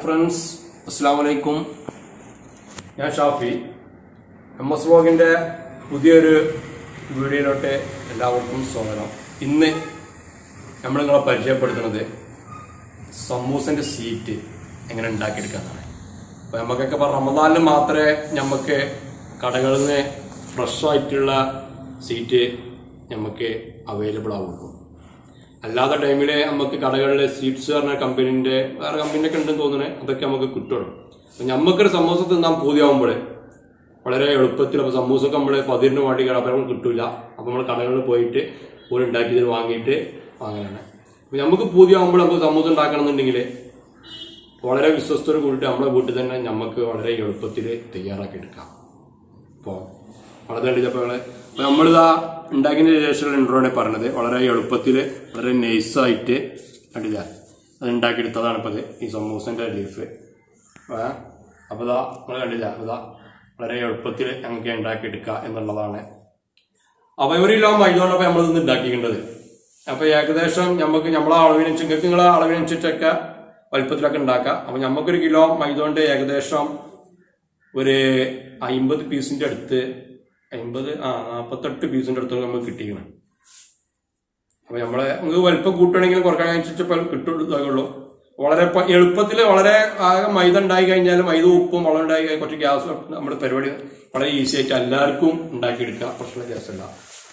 Friends അസ്സാം വലൈക്കും ഞാൻ ഷാഫി എം എസ് വ്ലോഗിൻ്റെ പുതിയൊരു വീഡിയോയിലോട്ട് എല്ലാവർക്കും സ്വാഗതം ഇന്ന് നമ്മൾ നിങ്ങളെ പരിചയപ്പെടുത്തുന്നത് സമൂസൻ്റെ സീറ്റ് എങ്ങനെ ഉണ്ടാക്കിയെടുക്കാന്നാണ് അപ്പോൾ നമുക്കൊക്കെ ഇപ്പോൾ റമദാനിൽ മാത്രമേ നമുക്ക് കടകളിൽ നിന്ന് ഫ്രഷ് ആയിട്ടുള്ള സീറ്റ് നമുക്ക് അവൈലബിൾ ആവുള്ളൂ അല്ലാത്ത ടൈമിൽ നമുക്ക് കടകളിൽ സ്വീറ്റ്സ് പറഞ്ഞ കമ്പനീൻ്റെ വേറെ കമ്പനിയൊക്കെ ഉണ്ടെന്ന് തോന്നുന്നത് അതൊക്കെ നമുക്ക് കിട്ടുള്ളൂ അപ്പം നമുക്കൊരു സമൂസ തിന്നാൻ പൂതിയാവുമ്പോൾ വളരെ എളുപ്പത്തിൽ അപ്പോൾ സമൂസൊക്കെ നമ്മൾ പതിരിന് വേണ്ടി അപ്പം നമുക്ക് കിട്ടില്ല അപ്പോൾ നമ്മൾ കടകളിൽ പോയിട്ട് ഒരു ഉണ്ടാക്കിയത് വാങ്ങിയിട്ട് വാങ്ങലാണ് അപ്പം നമുക്ക് പൂതിയാവുമ്പോൾ നമുക്ക് സമൂസ ഉണ്ടാക്കണമെന്നുണ്ടെങ്കിൽ വളരെ വിശ്വസ്തോട് കൂടിയിട്ട് നമ്മളെ വീട്ടിൽ തന്നെ നമുക്ക് വളരെ എളുപ്പത്തിൽ തയ്യാറാക്കി എടുക്കാം അപ്പോൾ വളരെ കണ്ടിച്ചപ്പോൾ അപ്പോൾ നമ്മളിതാ ഉണ്ടാക്കിയതിന് ശേഷമുള്ള ഇൻട്രോനെ പറഞ്ഞത് വളരെ എളുപ്പത്തിൽ വളരെ നൈസായിട്ട് കണ്ടില്ല അത് ഉണ്ടാക്കിയെടുത്തതാണ് ഇപ്പോൾ അത് ഈ സമൂസൻ്റെ ലീഫ് അപ്പോൾ ഇതാ നമ്മൾ കണ്ടില്ല ഇതാ വളരെ എളുപ്പത്തിൽ ഞങ്ങൾക്ക് ഉണ്ടാക്കിയെടുക്കുക എന്നുള്ളതാണ് അപ്പോൾ ഒരു കിലോ മൈദോണ്ടപ്പോൾ നമ്മൾ ഇന്ന് ഉണ്ടാക്കിക്കേണ്ടത് അപ്പോൾ ഏകദേശം നമുക്ക് നമ്മളെ അളവിനനുസരിച്ച് നിങ്ങൾക്ക് നിങ്ങളെ അളവിനനുസരിച്ചൊക്കെ വലുപ്പത്തിലൊക്കെ ഉണ്ടാക്കാം അപ്പോൾ നമുക്കൊരു കിലോ മൈദോണ്ട് ഏകദേശം ഒരു അമ്പത് പീസിന്റെ അടുത്ത് അമ്പത് ആ നാൽപ്പത്തെട്ട് പീസിന്റെ അടുത്ത് നമുക്ക് കിട്ടിക്കണം അപ്പൊ നമ്മളെ നമുക്ക് വലിപ്പം കൂട്ടുകയാണെങ്കിൽ കുറക്കാൻ അനുസരിച്ചപ്പോൾ കിട്ടുള്ളൂ വളരെ എളുപ്പത്തിൽ വളരെ ആകെ മൈദ ഉണ്ടായി കഴിഞ്ഞാൽ മൈദ ഉപ്പും വെള്ളം ഉണ്ടായി കഴിഞ്ഞാൽ കുറച്ച് ഗ്യാസ് നമ്മുടെ പരിപാടി വളരെ ഈസി ആയിട്ട് എല്ലാവർക്കും ഉണ്ടാക്കിയെടുക്കുക പ്രശ്നം ഗ്യാസല്ല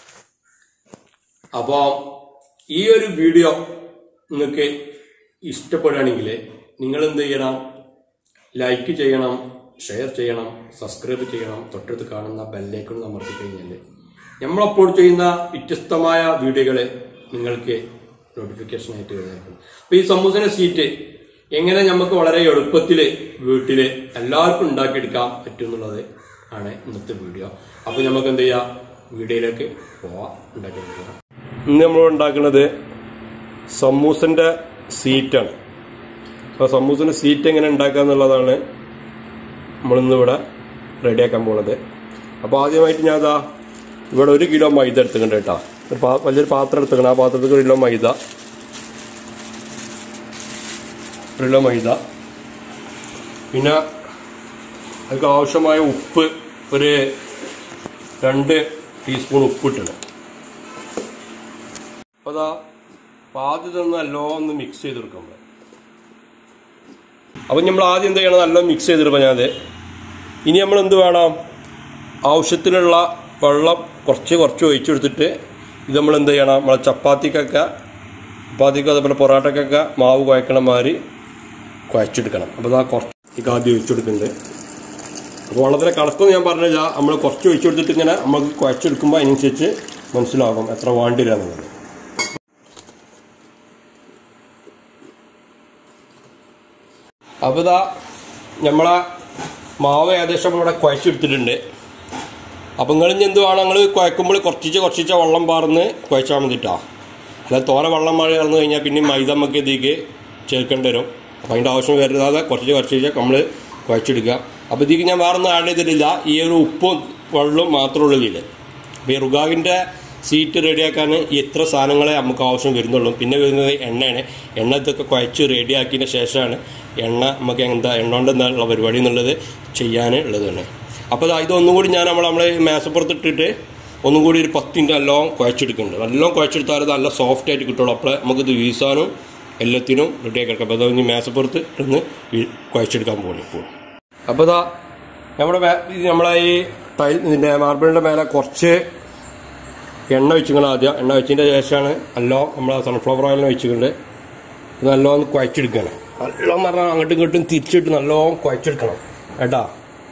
അപ്പോൾ ഈ ഒരു വീഡിയോ നിങ്ങൾക്ക് ഇഷ്ടപ്പെടുകയാണെങ്കിൽ നിങ്ങൾ എന്ത് ചെയ്യണം ലൈക്ക് ചെയ്യണം ഷെയർ ചെയ്യണം സബ്സ്ക്രൈബ് ചെയ്യണം തൊട്ടടുത്ത് കാണുന്ന ബെല്ലേക്കൊണ്ട് അമർത്തി കഴിഞ്ഞാൽ നമ്മൾ അപ്ലോഡ് ചെയ്യുന്ന വ്യത്യസ്തമായ വീഡിയോകൾ നിങ്ങൾക്ക് നോട്ടിഫിക്കേഷൻ ആയിട്ട് വരുന്നതായിരിക്കും അപ്പോൾ ഈ സമൂസന സീറ്റ് എങ്ങനെ നമുക്ക് വളരെ എളുപ്പത്തിൽ വീട്ടിൽ എല്ലാവർക്കും ഉണ്ടാക്കിയെടുക്കാൻ പറ്റും എന്നുള്ളത് ആണ് ഇന്നത്തെ വീഡിയോ അപ്പോൾ നമുക്ക് എന്ത് ചെയ്യാം വീഡിയോയിലേക്ക് പോവാം ഉണ്ടാക്കിയെടുക്കുക ഇന്ന് നമ്മൾ ഉണ്ടാക്കുന്നത് സമൂസന്റെ സീറ്റാണ് അപ്പോൾ സമൂസന്റെ സീറ്റ് എങ്ങനെ ഉണ്ടാക്കുക എന്നുള്ളതാണ് നമ്മളിന്ന് ഇവിടെ റെഡിയാക്കാൻ പോണത് അപ്പോൾ ആദ്യമായിട്ട് ഞാൻ അതാ ഇവിടെ ഒരു കിലോ മൈദ എടുത്തുകൊണ്ട് കേട്ടോ ഒരു പാ വലിയൊരു പാത്രം എടുത്തുക്കണം ആ പാത്രത്തിൽ ഒരു കിലോ മൈദ ഒരു കിലോ മൈദ പിന്നെ അതിന് ആവശ്യമായ ഉപ്പ് ഒരു രണ്ട് ടീസ്പൂൺ ഉപ്പ് ഇട്ടുണ്ട് അപ്പോൾ അതാ ആദ്യം തന്നെ നല്ലോണം ഒന്ന് മിക്സ് ചെയ്തെടുക്കാം നമ്മൾ അപ്പം നമ്മൾ ആദ്യം എന്ത് ചെയ്യണം നല്ല മിക്സ് ചെയ്തിട്ട് ഞാനത് ഇനി നമ്മൾ എന്ത് വേണം ആവശ്യത്തിനുള്ള വെള്ളം കുറച്ച് കുറച്ച് ഒഴിച്ചെടുത്തിട്ട് ഇത് നമ്മൾ എന്ത് ചെയ്യണം നമ്മളെ ചപ്പാത്തിക്കൊക്കെ ചപ്പാത്തിക്കും അതേപോലെ പൊറോട്ടക്കൊക്കെ മാവ് കുഴക്കണ മാതിരി കുഴച്ചെടുക്കണം അപ്പോൾ ആ കുറച്ച് ആദ്യം ഒഴിച്ചെടുക്കുന്നുണ്ട് അപ്പോൾ വെള്ളത്തിലെ കണക്കൊന്നും ഞാൻ പറഞ്ഞില്ല നമ്മൾ കുറച്ച് ഒഴിച്ചെടുത്തിട്ട് ഇങ്ങനെ നമുക്ക് കുഴച്ചെടുക്കുമ്പോൾ അതിനനുസരിച്ച് മനസ്സിലാകും എത്ര വേണ്ടില്ല എന്നുള്ളത് അപ്പോൾ ഇതാ നമ്മളെ മാവ് ഏകദേശം ഇവിടെ കുഴച്ചെടുത്തിട്ടുണ്ട് അപ്പം നിങ്ങൾ ഇനി എന്ത് വേണം നിങ്ങൾ കുഴക്കുമ്പോൾ കുറച്ചിച്ച് കുറച്ചിച്ച് വെള്ളം പാർന്ന് കുഴച്ചാൽ മതിട്ടാ അല്ല തോന വെള്ളം മഴ കറന്നു കഴിഞ്ഞാൽ പിന്നെ മൈദ നമുക്ക് ഇതിലേക്ക് ചേർക്കേണ്ടി വരും അപ്പം അതിൻ്റെ ആവശ്യം വരുന്നത് കുറച്ച് കുറച്ചിച്ച് നമ്മൾ കുഴച്ചെടുക്കുക അപ്പോൾ ഇതിലേക്ക് ഞാൻ വേറെ ഒന്നും ആഡ് ചെയ്തിട്ടില്ല ഈ ഒരു ഉപ്പും വെള്ളവും മാത്രമേ ഉള്ളൂ ഇതിൽ അപ്പോൾ ഈ റുഗാവിൻ്റെ സീറ്റ് റെഡിയാക്കാൻ എത്ര സാധനങ്ങളെ നമുക്ക് ആവശ്യം വരുന്നുള്ളൂ പിന്നെ വരുന്നത് എണ്ണയാണ് എണ്ണ ഇതൊക്കെ കുഴച്ച് റെഡിയാക്കിയതിന് ശേഷമാണ് എണ്ണ നമുക്ക് എന്താ എണ്ണ കൊണ്ട് എന്നുള്ള പരിപാടി എന്നുള്ളത് ചെയ്യാൻ ഉള്ളതാണ് അപ്പോൾ ഇതൊന്നും കൂടി ഞാൻ നമ്മൾ നമ്മളെ മേശപ്പുറത്ത് ഇട്ടിട്ട് ഒന്നും കൂടി ഒരു പത്ത് മിനിറ്റ് നല്ലോണം കുഴച്ചെടുക്കുന്നുണ്ട് നല്ലോണം കുഴച്ചെടുത്താൽ നല്ല സോഫ്റ്റ് ആയിട്ട് കിട്ടുള്ളൂ അപ്പോൾ നമുക്കിത് വീസാനും എല്ലാത്തിനും റെഡിയാക്കി എടുക്കാം അപ്പോൾ അതൊന്ന് മേശപ്പുറത്ത് ഒന്ന് കുഴച്ചെടുക്കാൻ പോകണം ഇപ്പോൾ അപ്പോൾ ഇതാ നമ്മുടെ നമ്മളെ ഈ ടൈൽ ഇതിൻ്റെ മാർബിളിൻ്റെ മേലെ കുറച്ച് എണ്ണ വെച്ചിങ്ങനെ ആദ്യം എണ്ണ വെച്ചതിൻ്റെ ശേഷമാണ് നല്ലോ നമ്മൾ സൺഫ്ലവർ ഓയിലിനെ വെച്ചിട്ടുണ്ട് ഇത് നല്ലോണം കുഴച്ചെടുക്കണം നല്ലോണം പറഞ്ഞാൽ അങ്ങോട്ടും ഇങ്ങോട്ടും തിരിച്ചിട്ട് നല്ലോണം കുഴച്ചെടുക്കണം കേട്ടാ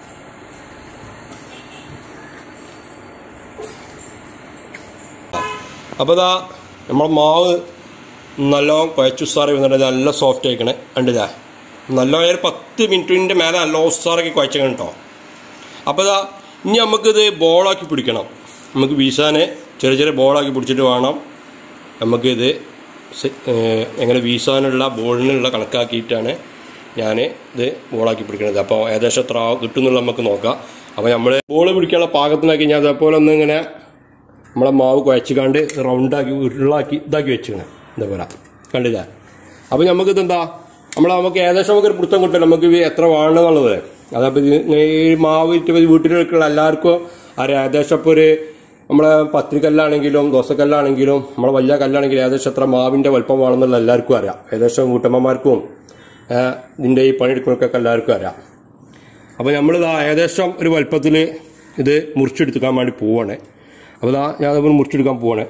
അപ്പോൾ ഇതാ നമ്മളെ മാവ് നല്ലോണം കുഴച്ച് ഉസാറി വന്നിട്ട് നല്ല സോഫ്റ്റ് ആയിക്കണേ കണ്ടില്ല നല്ല ഒരു പത്ത് മിനിറ്റിൻ്റെ മേലെ നല്ല ഉസാറാക്കി കുഴച്ചേക്കണം കേട്ടോ അപ്പോൾ ഇതാ ഇനി നമുക്കിത് ബോളാക്കി പിടിക്കണം നമുക്ക് വീശാനെ ചെറിയ ചെറിയ ബോളാക്കി പിടിച്ചിട്ട് വേണം നമുക്കിത് എങ്ങനെ വീശാനുള്ള ബോളിനുള്ള കണക്കാക്കിയിട്ടാണ് ഞാൻ ഇത് ബോളാക്കി പിടിക്കുന്നത് അപ്പോൾ ഏകദേശം എത്ര കിട്ടുന്നുള്ള നമുക്ക് നോക്കാം അപ്പോൾ നമ്മൾ ബോൾ പിടിക്കാനുള്ള പാകത്തിനാക്കി ഞാൻ അതേപോലെ ഒന്ന് ഇങ്ങനെ നമ്മളെ മാവ് കുഴച്ചിക്കാണ്ട് റൗണ്ടാക്കി ഉരുളാക്കി ഇതാക്കി വെച്ചിങ്ങനെ ഇതേപോലെ കണ്ടില്ല അപ്പോൾ നമുക്കിത് എന്താ നമ്മൾ നമുക്ക് ഏകദേശം നമുക്ക് ഒരു പിടുത്തം കിട്ടും നമുക്ക് ഇത് എത്ര വേണമെന്നുള്ളത് അതപ്പോൾ ഇത് ഇങ്ങനെ ഈ മാവ് ഇട്ട് വീട്ടിലുള്ള എല്ലാവർക്കും അറിയാം ഏകദേശം ഇപ്പോൾ ഒരു നമ്മളെ പത്രികല്ലാണെങ്കിലും ദോശക്കല്ലാണെങ്കിലും നമ്മളെ വലിയ കല്ലാണെങ്കിലും ഏകദേശം എത്ര മാവിന്റെ വലുപ്പം വേണമെന്നുള്ള എല്ലാവർക്കും അറിയാം ഏകദേശം വീട്ടമ്മമാർക്കും ഏഹ്, ഇതിന്റെ ഈ പണിയെടുക്കുന്നവർക്കൊക്കെ എല്ലാവർക്കും അറിയാം അപ്പോൾ നമ്മളിതാ ഏകദേശം ഒരു വലുപ്പത്തിൽ ഇത് മുറിച്ചെടുക്കാൻ വേണ്ടി പോവാണ് അപ്പോൾ ഇതാ ഞാൻ അതേപോലെ മുറിച്ചെടുക്കാൻ പോവാണ്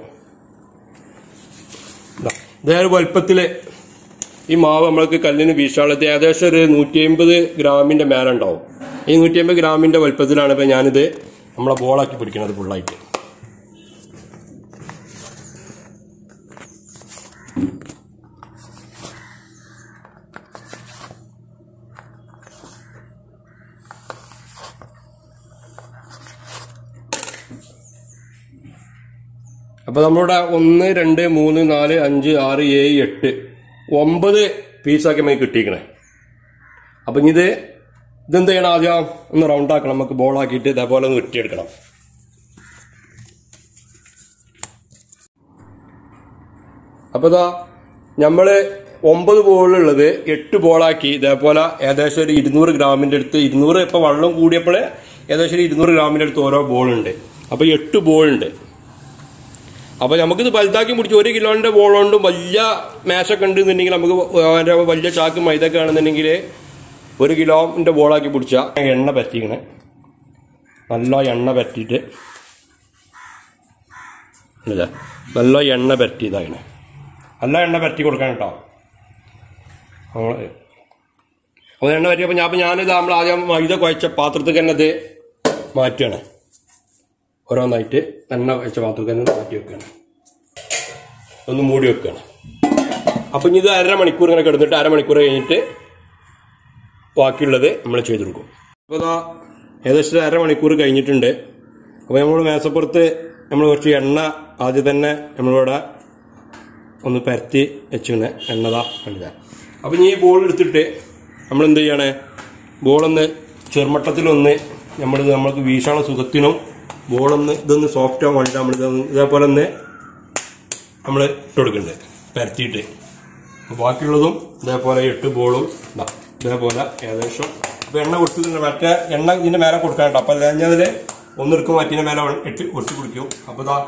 ഇതാ, ഇതേ ഒരു വലുപ്പത്തിൽ ഈ മാവ് നമ്മൾക്ക് കല്ലിന് വീശാനുള്ളത് ഏകദേശം ഒരു നൂറ്റി അമ്പത് ഗ്രാമിന്റെ മേലുണ്ടാവും ഈ നൂറ്റി അമ്പത് ഗ്രാമിന്റെ വലുപ്പത്തിലാണ് ഇപ്പൊ ഞാനിത് നമ്മളെ ബോളാക്കി പിടിക്കുന്നത് ഫുള്ളായിട്ട് അപ്പൊ നമ്മളുടെ ഒന്ന് രണ്ട് മൂന്ന് നാല് അഞ്ച് ആറ് ഏഴ് എട്ട് ഒമ്പത് പീസാക്കി നമുക്ക് കിട്ടിയിരിക്കണേ അപ്പൊ ഇനി ഇത് ഇതെന്ത് ചെയ്യണം ആദ്യം ഒന്ന് റൗണ്ട് ആക്കണം നമുക്ക് ബോളാക്കിയിട്ട് ഇതേപോലെ ഒന്ന് വെട്ടിയെടുക്കണം അപ്പൊ ഇതാ നമ്മള് ഒമ്പത് ബോളുള്ളത് എട്ട് ബോളാക്കി ഇതേപോലെ ഏകദേശം ഒരു ഇരുന്നൂറ് ഗ്രാമിന്റെ അടുത്ത് ഇരുന്നൂറ് ഇപ്പൊ വെള്ളം കൂടിയപ്പോൾ ഏകദേശം ഒരു ഇരുന്നൂറ് ഗ്രാമിന്റെ അടുത്ത് ഓരോ ബോളുണ്ട് അപ്പൊ എട്ട് ബോളുണ്ട് അപ്പൊ നമുക്കിത് വലുതാക്കി പിടിച്ച് ഒരു കിലോന്റെ ബോൾ കൊണ്ടും വലിയ മേശൊക്കെ ഉണ്ടെന്നുണ്ടെങ്കിൽ നമുക്ക് അതിന്റെ വലിയ ചാക്ക് മൈദൊക്കെ ആണെന്നുണ്ടെങ്കിൽ ഒരു കിലോന്റെ ബോളാക്കി പിടിച്ച എണ്ണ പറ്റിക്കണേ നല്ല എണ്ണ പറ്റിയിട്ട് ഇല്ല നല്ല എണ്ണ പറ്റിയതാകണേ നല്ല എണ്ണ പറ്റി കൊടുക്കാൻ കേട്ടോ നമ്മൾ അപ്പോൾ എണ്ണ പറ്റിയപ്പോൾ ഞാൻ അപ്പോൾ ഞാനിത് നമ്മൾ ആദ്യം മൈദ കുഴച്ച പാത്രത്തിൽ തന്നെ ഇത് മാറ്റുകയാണ് ഓരോന്നായിട്ട് എണ്ണ വെച്ച പാത്രത്തിൽ തന്നെ മാറ്റി വെക്കുകയാണ് ഒന്ന് മൂടി വെക്കുകയാണ് അപ്പം ഇനി ഇത് അര മണിക്കൂർ ഇങ്ങനെ കിടന്നിട്ട് അരമണിക്കൂർ കഴിഞ്ഞിട്ട് ബാക്കിയുള്ളത് നമ്മൾ ചെയ്ത് കൊടുക്കും അപ്പോൾ ഇതാ ഏകദേശം ഒരു അരമണിക്കൂർ കഴിഞ്ഞിട്ടുണ്ട് അപ്പോൾ നമ്മൾ മേശപ്പുറത്ത് നമ്മൾ കുറച്ച് എണ്ണ ആദ്യം തന്നെ നമ്മളിവിടെ ഒന്ന് പരത്തി വെച്ചിങ്ങനെ എണ്ണതാ കണ്ടില്ല അപ്പം ഇനി ഈ ബോൾ എടുത്തിട്ട് നമ്മൾ എന്ത് ചെയ്യണേ ബോളൊന്ന് ചെറുമട്ടത്തിലൊന്ന് നമ്മൾ നമ്മൾക്ക് വീശാനുള്ള സുഖത്തിനും ബോളൊന്ന് ഇതൊന്ന് സോഫ്റ്റ് ആവാൻ വേണ്ടിയിട്ട് നമ്മൾ ഇതൊന്ന് ഇതേപോലെ ഒന്ന് നമ്മൾ ഇട്ട് കൊടുക്കുന്നുണ്ട് പരത്തിയിട്ട് അപ്പോൾ ബാക്കിയുള്ളതും ഇതേപോലെ എട്ട് ബോളും ഇതാ ഇതേപോലെ ഏകദേശം അപ്പോൾ എണ്ണ കൊടുത്തിട്ടുണ്ട് മറ്റേ എണ്ണ ഇതിൻ്റെ മേലെ കൊടുക്കാൻ കേട്ടോ അപ്പോൾ കഴിഞ്ഞതിൽ ഒന്നെടുക്കും മറ്റേ മേലെ ഇട്ട് ഒട്ടി കുടിക്കും അപ്പോൾ ഇതാ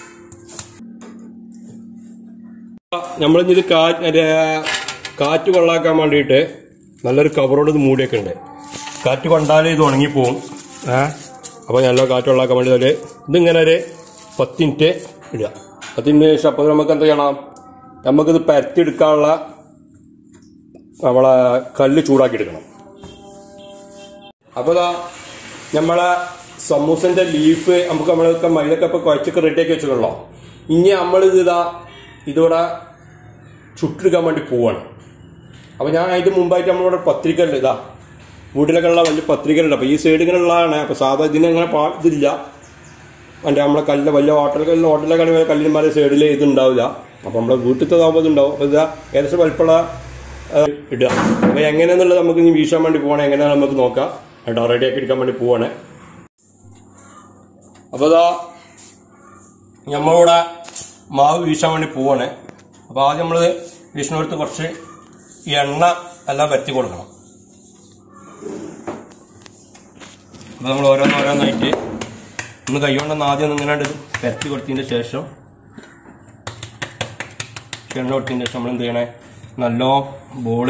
നമ്മളിഞ്ഞ് ഇത് കാറ്റ് മറ്റേ കാറ്റ് കൊള്ളാക്കാൻ വേണ്ടിയിട്ട് നല്ലൊരു കവറോട് ഇത് മൂടിയൊക്കെ ഉണ്ട് കാറ്റ് കൊണ്ടാലേ ഇത് ഉണങ്ങിപ്പോവും ഏ അപ്പോൾ നല്ല കാറ്റ് കൊള്ളാക്കാൻ വേണ്ടി ഒരു ഇതിങ്ങനെ ഒരു പത്ത് മിനിറ്റ് ഇടുക പത്ത് മിനിറ്റ് ശേഷം അപ്പോൾ നമുക്ക് എന്ത് ചെയ്യണം നമുക്കിത് പരത്തിയെടുക്കാനുള്ള നമ്മളെ കല്ല് ചൂടാക്കി എടുക്കണം അപ്പോൾ ഇതാ നമ്മളെ സമൂസന്റെ ലീഫ് നമുക്ക് നമ്മളൊക്കെ മൈദൊക്കെ ഇപ്പൊ കുഴച്ചൊക്കെ റെഡിയാക്കി വെച്ചിട്ടുള്ളോ ഇനി നമ്മളിത് ഇതാ ഇതിവിടെ ചുട്ടെടുക്കാൻ വേണ്ടി പോവാണ് അപ്പൊ ഞാൻ അതിന്റെ മുമ്പായിട്ട് നമ്മളിവിടെ പത്രികയുണ്ട് ഇതാ വീട്ടിലൊക്കെ ഉള്ള വലിയ പത്രികയുണ്ട് അപ്പൊ ഈ സൈഡ് ഇങ്ങനെ ഉള്ളതാണ് അപ്പൊ സാധാ ഇതിന് അങ്ങനെ പാ ഇതില്ല മറ്റേ നമ്മളെ കല്ല് വലിയ ഹോട്ടലൊക്കെ ഹോട്ടലൊക്കെ ആണെങ്കിൽ കല്ലിന്മാരെ സൈഡിൽ ഇതുണ്ടാവില്ല അപ്പൊ നമ്മളെ വീട്ടിലത്തെ താകുമ്പോൾ ഇതുണ്ടാവും അപ്പൊ ഇതാ ഏകദേശം വലിപ്പമുള്ള ആ, ഇടുക അപ്പൊ എങ്ങനെയാന്നുള്ളത് നമുക്ക് ഇനി വീശാൻ വേണ്ടി പോകണം എങ്ങനെയാണെന്ന് നമുക്ക് നോക്കാം കേട്ടോ റെഡിയാക്കി എടുക്കാൻ വേണ്ടി പോവാണ് അപ്പൊ ഇതാ നമ്മളിവിടെ മാവ് വീശാൻ വേണ്ടി പോവാണ് അപ്പൊ ആദ്യം നമ്മള് വീശിനടുത്ത് കുറച്ച് എണ്ണ എല്ലാം പരത്തി കൊടുക്കണം അപ്പൊ നമ്മൾ ഓരോന്ന് ഓരോന്നായിട്ട് ഒന്ന് കൈകൊണ്ടൊന്ന് ആദ്യം ഒന്ന് ഇങ്ങനെ പരത്തി കൊടുത്തതിന് ശേഷം എണ്ണ കൊടുത്തതിന് ശേഷം നമ്മൾ എന്ത് ചെയ്യണേ നല്ലോ ബോള്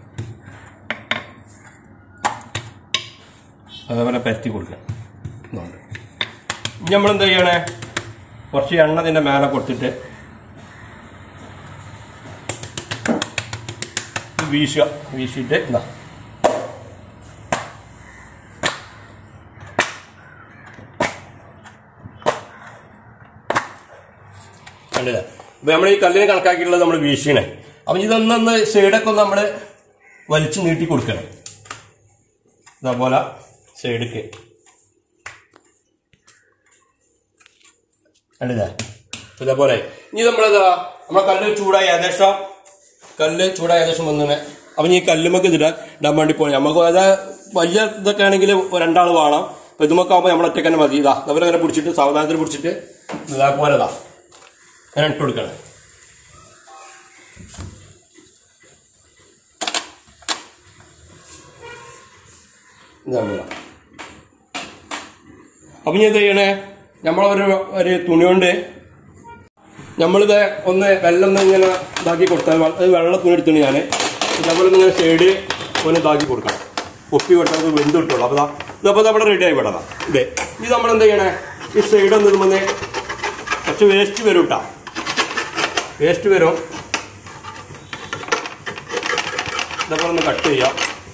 അതേപോലെ പരത്തി കൊടുക്കുക ഇതുകൊണ്ട് ഇനി നമ്മൾ എന്ത് ചെയ്യണേ കുറച്ച് എണ്ണ ഇതിന്റെ മേലെ കൊടുത്തിട്ട് ഇത് വീശുക വീശിയിട്ട് ഇതാ കണ്ടില്ല അപ്പൊ നമ്മൾ ഈ കല്ലിന് കണക്കാക്കിയിട്ടുള്ളത് നമ്മൾ വീശിയണേ അപ്പൊ ഇതൊന്നൊന്ന് സൈഡൊക്കെ ഒന്ന് നമ്മൾ വലിച്ചു നീട്ടി കൊടുക്കണം ഇതേപോലെ സൈഡിക്ക് കണ്ടില്ലേ അപ്പൊ ഇതേപോലെ ഇനി നമ്മളിതാ നമ്മളെ കല്ല് ചൂടായി ഏകദേശം കല്ല് ചൂടായി ഏകദേശം വന്നിനെ അപ്പൊ ഈ കല്ലുമൊക്കെ ഇതിടാൻ ഇടാൻ വേണ്ടി പോകണം നമുക്ക് അത് വലിയ ഇതൊക്കെ ആണെങ്കിൽ രണ്ടാൾ വേണം അപ്പൊ ഇതുമൊക്കെ ആകുമ്പോൾ നമ്മൾ ഒറ്റയ്ക്ക് തന്നെ മതി ഇതാ അതുപോലെ അങ്ങനെ പിടിച്ചിട്ട് സാവധാനത്തിൽ പിടിച്ചിട്ട് ഇതേപോലെ ഇതാ അങ്ങനെ ഇട്ട് കൊടുക്കണം ഇതാണ് അപ്പം ഞാൻ എന്ത് ചെയ്യണേ നമ്മളൊരു ഒരു തുണി കൊണ്ട് നമ്മളിത് ഒന്ന് വെള്ളം ഒന്ന് ഇങ്ങനെ ഇതാക്കി കൊടുത്താൽ വ- അത് വെള്ള തുണി എടുത്തിട്ട് ഞാൻ ഇതേപോലെ ഇങ്ങനെ സൈഡ് ഒന്ന് ഇതാക്കി കൊടുക്കണം ഒപ്പി കൊടുത്താൽ അത് വെന്ത് കിട്ടുള്ളൂ അപ്പോൾ ദാ ഇതപ്പോൾ നമ്മുടെ റെഡി ആയി വിടതാ ഇതേ ഇത് നമ്മൾ എന്താ ചെയ്യണേ ഈ സൈഡ് ഒന്ന് ഇതുമ്പോൾ കുറച്ച് വേസ്റ്റ് വരും കേട്ടോ വേസ്റ്റ് വരും ഇതേപോലെ ഒന്ന് കട്ട് ചെയ്യാം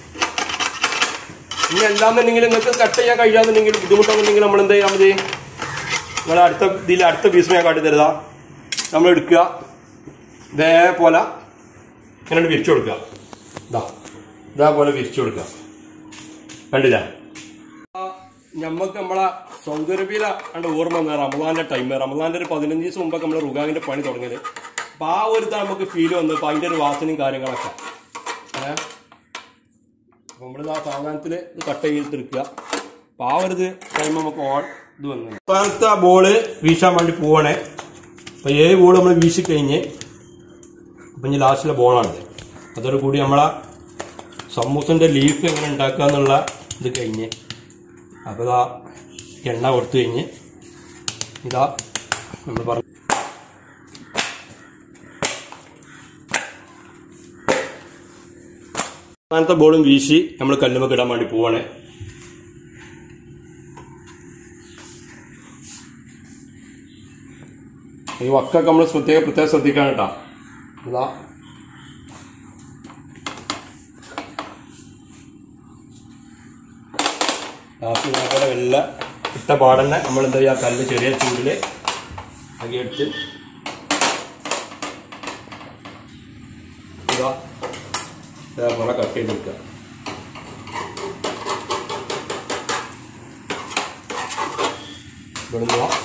ഇനി എന്താണെന്നുണ്ടെങ്കിൽ നിങ്ങൾക്ക് കട്ട് ചെയ്യാൻ കഴിയാന്നുണ്ടെങ്കിൽ ബുദ്ധിമുട്ടാണെന്നുണ്ടെങ്കിൽ നമ്മൾ എന്ത് ചെയ്യാൻ മതി നിങ്ങൾ അടുത്ത ഇതിൽ അടുത്ത പീസ് ഞാൻ കാട്ടി തരുതാ നമ്മൾ എടുക്കുക ഇതേപോലെ ഇങ്ങനെ വിരിച്ചു കൊടുക്കുക ഇതാ ഇതേപോലെ വിരിച്ചു കൊടുക്കുക കണ്ടില്ല ഞമ്മക്ക് നമ്മളെ സൗന്ദര്യപീല കണ്ട ഓർമ്മ വന്ന റമദാന്റെ ടൈം റമദാന്റെ ഒരു പതിനഞ്ച് ദിവസം മുമ്പൊക്കെ നമ്മൾ റുഗാവിന്റെ പണി തുടങ്ങിയത് അപ്പൊ ആ ഒരു ഇതാ നമുക്ക് ഫീൽ വന്നു അപ്പൊ അതിന്റെ ഒരു വാസനയും കാര്യങ്ങളൊക്കെ ഏഹ് അപ്പൊ നമ്മളിത് ആ സാധനത്തിൽ ഇത് കട്ട് ചെയ്തെടുക്കുക അപ്പൊ ആ ഒരു ടൈം നമുക്ക് ഓൺ ഇത് വന്നു അവസാനത്തെ ആ ബോള് വീശാൻ വേണ്ടി പോവാണേ അപ്പൊ ഏഴ് ബോൾ നമ്മൾ വീശി കഴിഞ്ഞ് അപ്പൊ ഇനി ലാസ്റ്റിലെ ബോളാണിത് അതോട് കൂടി നമ്മളെ സമൂസന്റെ ലീഫ് എങ്ങനെ ഉണ്ടാക്കുക എന്നുള്ള ഇത് കഴിഞ്ഞ് അപ്പോൾ ഇതാ എണ്ണ കൊടുത്തു കഴിഞ്ഞ് ഇതാ നമ്മൾ പറഞ്ഞു അവസാനത്തെ ബോളും വീശി നമ്മൾ കല്ലുമൊക്കെ ഇടാൻ വേണ്ടി പോവാണ് ഈ വക്കൊക്കെ നമ്മൾ പ്രത്യേക പ്രത്യേകം ശ്രദ്ധിക്കണം കേട്ടോ ഇതാ ലാസ്റ്റ് ഇതേപോലെ വെള്ള ഇട്ട പാടന്നെ നമ്മൾ എന്താ ചെയ്യുക കല്ല് ചെറിയ ചൂടില് ആക്കി എടുത്ത് ഇതാ ഇതേപോലെ കട്ട് ചെയ്തെടുക്കുക ഇവിടുന്ന് വാ.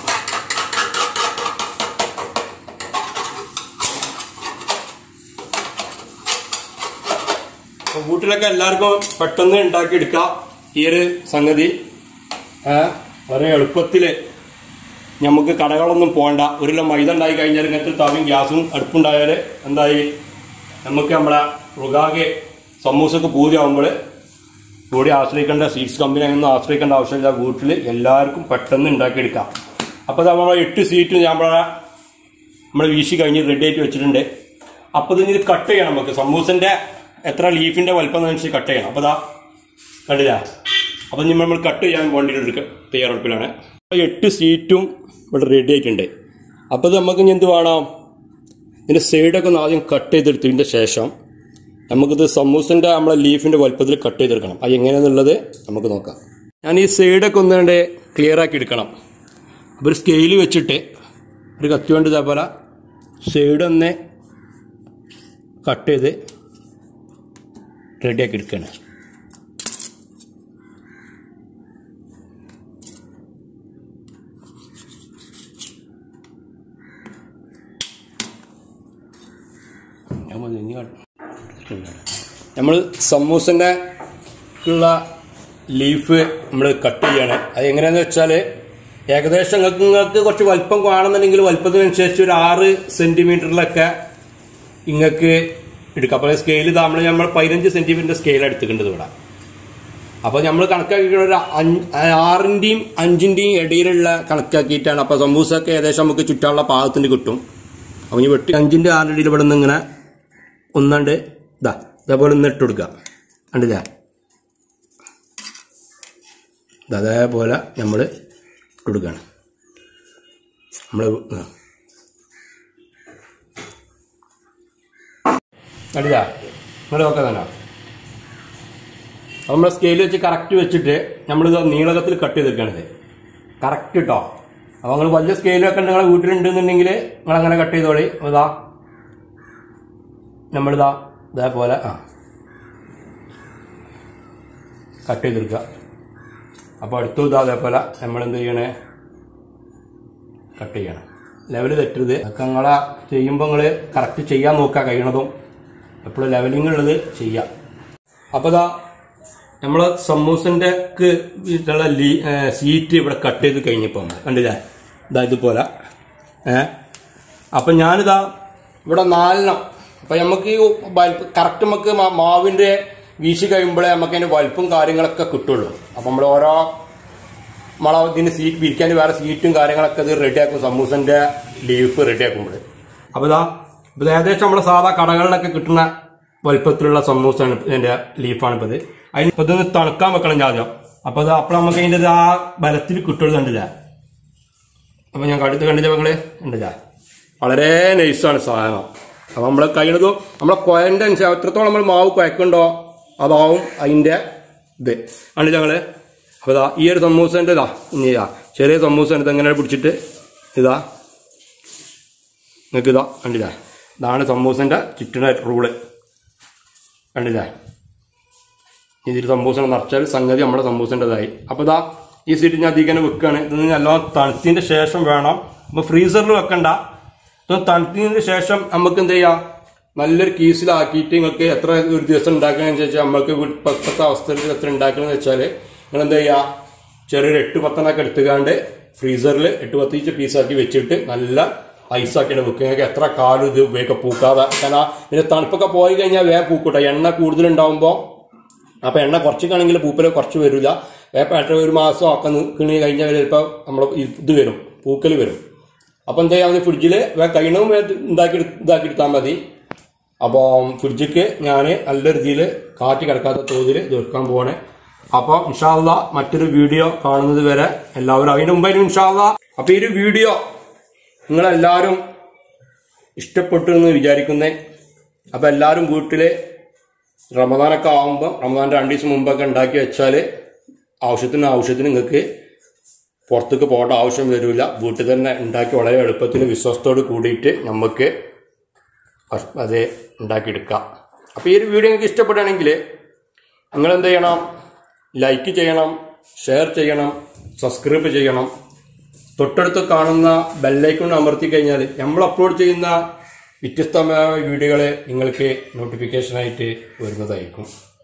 അപ്പൊ വീട്ടിലൊക്കെ എല്ലാവർക്കും പെട്ടെന്ന് ഉണ്ടാക്കി എടുക്കാം ഈ ഒരു സംഗതി ഏ, വളരെ എളുപ്പത്തില് നമുക്ക് കടകളൊന്നും പോകണ്ട ഒരു കിലോ മൈദ ഉണ്ടായി കഴിഞ്ഞാൽ ഇങ്ങനത്തെ തവിയും ഗ്യാസും അടുപ്പുണ്ടായാൽ എന്തായി നമുക്ക് നമ്മളെ റുഗാകെ സമൂസക്ക് പൂജയാകുമ്പോൾ കൂടി ആശ്രയിക്കേണ്ട സീറ്റ്സ് കമ്പനി അങ്ങനെ ആശ്രയിക്കേണ്ട ആവശ്യമില്ല വീട്ടിൽ എല്ലാവർക്കും പെട്ടെന്ന് ഉണ്ടാക്കിയെടുക്കാം അപ്പോൾ നമ്മൾ എട്ട് സീറ്റ് നമ്മളെ നമ്മൾ വീശി കഴിഞ്ഞ് റെഡി ആയിട്ട് വെച്ചിട്ടുണ്ട് അപ്പോൾ ഇതിന് കട്ട് ചെയ്യണം നമുക്ക് സമൂസന്റെ എത്ര ലീഫിന്റെ വലുപ്പം അനുസരിച്ച് കട്ട് ചെയ്യണം അപ്പോൾ ഇതാ കണ്ടില്ല അപ്പം ഇനി നമ്മൾ കട്ട് ചെയ്യാൻ വേണ്ടിയിട്ട് തയ്യാറെടുപ്പിലാണ് അപ്പോൾ എട്ട് സീറ്റും ഇവിടെ റെഡി ആയിട്ടുണ്ട് അപ്പോൾ ഇത് നമുക്ക് ഇനി എന്ത് വേണം ഇതിൻ്റെ സൈഡൊക്കെ ഒന്ന് ആദ്യം കട്ട് ചെയ്തെടുത്തതിൻ്റെ ശേഷം നമുക്കിത് സമൂസൻ്റെ നമ്മളെ ലീഫിൻ്റെ വലുപ്പത്തിൽ കട്ട് ചെയ്തെടുക്കണം അത് എങ്ങനെയാണെന്നുള്ളത് നമുക്ക് നോക്കാം ഞാൻ ഈ സൈഡൊക്കെ ഒന്നുകൊണ്ട് ക്ലിയർ ആക്കി എടുക്കണം അപ്പോൾ ഒരു സ്കെയിൽ വെച്ചിട്ട് ഒരു കത്തി കൊണ്ട് ഇതേപോലെ സൈഡ് ഒന്ന് കട്ട് ചെയ്ത് റെഡിയാക്കി എടുക്കുകയാണ് നമ്മൾ സമൂസൻ്റെ ഉള്ള ലീഫ് നമ്മൾ കട്ട് ചെയ്യാണ് അത് എങ്ങനെയാന്ന് വെച്ചാൽ ഏകദേശം നിങ്ങൾക്ക് നിങ്ങൾക്ക് കുറച്ച് വലിപ്പം കാണുന്നുണ്ടെങ്കിൽ വലിപ്പത്തിനനുസരിച്ച് ഒരു ആറ് സെന്റിമീറ്ററിലൊക്കെ നിങ്ങൾക്ക് എടുക്കാം അപ്പോൾ സ്കെയിൽ ഇതാ നമ്മൾ നമ്മൾ പതിനഞ്ച് സെന്റിമീറ്റർ സ്കെയിൽ എടുത്തിട്ടുണ്ട് ഇവിടെ അപ്പോൾ നമ്മൾ കണക്കാക്കിയിട്ടുള്ള ഒരു അഞ്ച് ആറിൻ്റെയും അഞ്ചിൻ്റെയും ഇടയിലുള്ള കണക്കാക്കിയിട്ടാണ് അപ്പോൾ സമൂസൊക്കെ ഏകദേശം നമുക്ക് ചുറ്റാനുള്ള പാകത്തിന് കിട്ടും അപ്പോൾ ഈ വെട്ടി അഞ്ചിൻ്റെ ആറിൻ്റെ ഇടയിൽ ഇവിടെ നിന്ന് ഇങ്ങനെ ഒന്നാണ്ട് ഇതാ ഇതേപോലെ ഒന്ന് ഇട്ട് കൊടുക്കുക കണ്ടില്ലേ ഇത് അതേപോലെ നമ്മൾ ഇട്ട് കൊടുക്കുകയാണ് നമ്മൾ കണ്ടില്ല നിങ്ങൾ നോക്കാൻ തന്നെ അപ്പോൾ നമ്മൾ സ്കെയിൽ വെച്ച് കറക്റ്റ് വെച്ചിട്ട് നമ്മളിത് നീളകത്തിൽ കട്ട് ചെയ്തെടുക്കുകയാണിത് കറക്റ്റ് കേട്ടോ അപ്പോൾ നിങ്ങൾ വലിയ സ്കെയിലൊക്കെ നിങ്ങളെ വീട്ടിലുണ്ടെന്നുണ്ടെങ്കിൽ നിങ്ങൾ അങ്ങനെ കട്ട് ചെയ്തോളി ഇതാ നമ്മളിതാ ഇതേപോലെ ആ കട്ട് ചെയ്തെടുക്കുക അപ്പോൾ അടുത്തും ഇതാ അതേപോലെ നമ്മൾ എന്ത് ചെയ്യണേ കട്ട് ചെയ്യണം ലെവൽ തെറ്റരുത് അതൊക്കെ നിങ്ങളെ ചെയ്യുമ്പോൾ നിങ്ങൾ കറക്റ്റ് ചെയ്യാൻ നോക്കുക കഴിയണതും എപ്പോഴും ലെവലിംഗ് ഉള്ളത് ചെയ്യാം അപ്പോൾ ഇതാ നമ്മൾ സമൂസൻ്റെ ഉള്ള ലീ സീറ്റ് ഇവിടെ കട്ട് ചെയ്ത് കഴിഞ്ഞപ്പോൾ കണ്ടില്ലേ ഇതാ ഇതുപോലെ ഏ അപ്പം ഞാനിതാ ഇവിടെ നാലെണ്ണം അപ്പം നമുക്ക് ഈ കറക്റ്റ് നമുക്ക് മാ- മാവിൻ്റെ വീശി കഴിയുമ്പോഴേ നമുക്ക് അതിന്റെ വലുപ്പും കാര്യങ്ങളൊക്കെ കിട്ടുള്ളൂ അപ്പം നമ്മൾ ഓരോ നമ്മളെ ഇതിന് സീറ്റ് വിരിക്കാൻ വേറെ സീറ്റും കാര്യങ്ങളൊക്കെ ഇത് റെഡിയാക്കും സമൂസന്റെ ലീഫ് റെഡിയാക്കുമ്പോൾ അപ്പോൾ ഇതാ ഇത് ഏകദേശം നമ്മുടെ സാധാ കടകളിലൊക്കെ കിട്ടുന്ന വലുപ്പത്തിലുള്ള സമൂസാണ് ഇതിന്റെ ലീഫാണ് ഇപ്പോൾ ഇത് അതിന് ഇപ്പോൾ ഇതൊന്ന് തണുക്കാൻ വെക്കണം ആദ്യം അപ്പോൾ ഇത് അപ്പോൾ നമുക്ക് അതിൻ്റെ ആ ബലത്തിൽ കിട്ടുള്ളൂ കണ്ടില്ല അപ്പോൾ ഞാൻ കടുത്ത് കണ്ടില്ല നിങ്ങള് കണ്ടില്ല വളരെ നൈസാണ് സാധനം അപ്പോൾ നമ്മൾ കഴിയുന്നതും നമ്മളെ കുഴൻ്റെ അനുസരിച്ച് എത്രത്തോളം നമ്മൾ മാവ് കുഴക്കുണ്ടോ അതാവും അതിൻ്റെ ഇത് കണ്ടില്ല ഞങ്ങള് അപ്പോൾ ഇതാ ഈ ഒരു സമൂസൻ്റെ ഇതാ ഇനി ഇതാ ചെറിയ സമൂസ ഇത് എങ്ങനെ പിടിച്ചിട്ട് ഇതാ നിങ്ങൾക്ക് ഇതാ കണ്ടില്ല ഇതാണ് സമൂസൻ്റെ ചുറ്റിന റൂള് കണ്ടില്ലേ ഇതിൽ സമൂസ നിറച്ചാൽ സംഗതി നമ്മുടെ സമൂസൻ്റെതായി അപ്പോൾ ഇതാ ഈ സീറ്റ് ഞാൻ അധികം വെക്കുകയാണ് ഇത് നല്ലോണം തണുത്തതിൻ്റെ ശേഷം വേണം അപ്പോൾ ഫ്രീസറിൽ വെക്കണ്ട ഇത് തണുത്തതിന് ശേഷം നമുക്ക് എന്ത് ചെയ്യാം നല്ലൊരു കീസിലാക്കിയിട്ട് നിങ്ങൾക്ക് എത്ര ഒരു ദിവസം ഉണ്ടാക്കണമെന്ന് വെച്ചാൽ നമുക്ക് ഇപ്പോഴത്തെ അവസ്ഥയിൽ എത്ര ഉണ്ടാക്കണമെന്ന് വെച്ചാൽ നിങ്ങൾ എന്താ ചെയ്യുക ചെറിയൊരു എട്ട് പത്തെണ്ണൊക്കെ എടുത്തുകാണ്ട് ഫ്രീസറിൽ എട്ട് പത്തീച്ച് പീസാക്കി വെച്ചിട്ട് നല്ല ഐസാക്കിയാണ് വെക്കുക നിങ്ങൾക്ക് എത്ര കാലം ഇത് ഉപയോഗിക്കാം പൂക്കാതെ കാരണം ഇതിന്റെ തണുപ്പൊക്കെ പോയി കഴിഞ്ഞാൽ വേഗം പൂക്കൂട്ടെ എണ്ണ കൂടുതലുണ്ടാവുമ്പോൾ അപ്പൊ എണ്ണ കുറച്ചൊക്കെയാണെങ്കിൽ പൂപ്പല് കുറച്ച് വരില്ല വേപ്പ ഒരു മാസം ഒക്കെ കിണി കഴിഞ്ഞാൽ ചിലപ്പോൾ നമ്മൾ ഇത് വരും പൂക്കൽ വരും അപ്പൊ എന്താ ചെയ്യാം ഫ്രിഡ്ജിൽ കഴിയണവും ഉണ്ടാക്കി ഇതാക്കി എടുത്താൽ മതി അപ്പോൾ ഫ്രിഡ്ജിക്ക് ഞാൻ നല്ല രീതിയിൽ കാറ്റ് കിടക്കാത്ത തോതിൽ ഇത് വെക്കാൻ പോവാണ് അപ്പോൾ ഇൻഷാല്ല മറ്റൊരു വീഡിയോ കാണുന്നത് വരെ എല്ലാവരും അതിന് മുമ്പായിരുന്നു ഇൻഷാല്ല അപ്പൊ ഈ ഒരു വീഡിയോ നിങ്ങളെല്ലാവരും ഇഷ്ടപ്പെട്ടു എന്ന് വിചാരിക്കുന്നേ അപ്പൊ എല്ലാവരും വീട്ടില് റമദാനൊക്കെ ആകുമ്പോൾ റമദാൻ രണ്ട് ദിവസം മുമ്പൊക്കെ ഉണ്ടാക്കി വെച്ചാൽ ആവശ്യത്തിന് ആവശ്യത്തിന് നിങ്ങൾക്ക് പുറത്തേക്ക് പോകേണ്ട ആവശ്യം വരില്ല വീട്ടിൽ തന്നെ ഉണ്ടാക്കി വളരെ എളുപ്പത്തിൽ വിശ്വാസത്തോട് കൂടിയിട്ട് നമുക്ക് ഭക്ഷ- അത് ഉണ്ടാക്കിയെടുക്കാം അപ്പോൾ ഈ ഒരു വീഡിയോ നിങ്ങൾക്ക് ഇഷ്ടപ്പെടുകയാണെങ്കിൽ നിങ്ങൾ എന്ത് ചെയ്യണം ലൈക്ക് ചെയ്യണം ഷെയർ ചെയ്യണം സബ്സ്ക്രൈബ് ചെയ്യണം തൊട്ടടുത്ത് കാണുന്ന ബെല്ലൈക്കൺ അമർത്തി കഴിഞ്ഞാൽ നമ്മൾ അപ്ലോഡ് ചെയ്യുന്ന വ്യത്യസ്തമായ വീഡിയോകൾ നിങ്ങൾക്ക് നോട്ടിഫിക്കേഷനായിട്ട് വരുന്നതായിരിക്കും